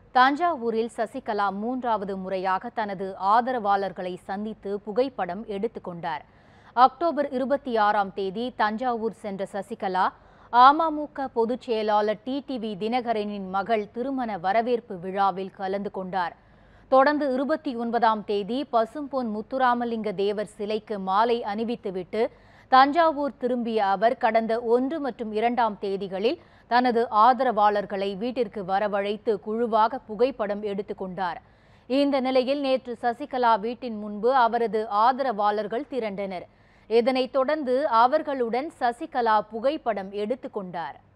தஞ்சாவூரில் சசிகலா மூன்றாவது முறையாக தனது ஆதரவாளர்களை சந்தித்து புகைப்படம் எடுத்துக்கொண்டார் அக்டோபர் இருபத்தி ஆறாம் தேதி தஞ்சாவூர் சென்ற சசிகலா அமமுக பொதுச் செயலாளர் டிடிவி தினகரனின் மகள் திருமண வரவேற்பு விழாவில் கலந்து கொண்டார் தொடர்ந்து இருபத்தி ஒன்பதாம் தேதி பசும்பொன் முத்துராமலிங்க தேவர் சிலைக்கு மாலை அணிவித்துவிட்டு தஞ்சாவூர் திரும்பிய அவர் கடந்த ஒன்று மற்றும் இரண்டாம் தேதிகளில் தனது ஆதரவாளர்களை வீட்டிற்கு வரவழைத்து குழுவாக புகைப்படம் எடுத்துக்கொண்டார் இந்த நிலையில் நேற்று சசிகலா வீட்டின் முன்பு அவரது ஆதரவாளர்கள் திரண்டனர் இதனைத் தொடர்ந்து அவர்களுடன் சசிகலா புகைப்படம் எடுத்துக்கொண்டார்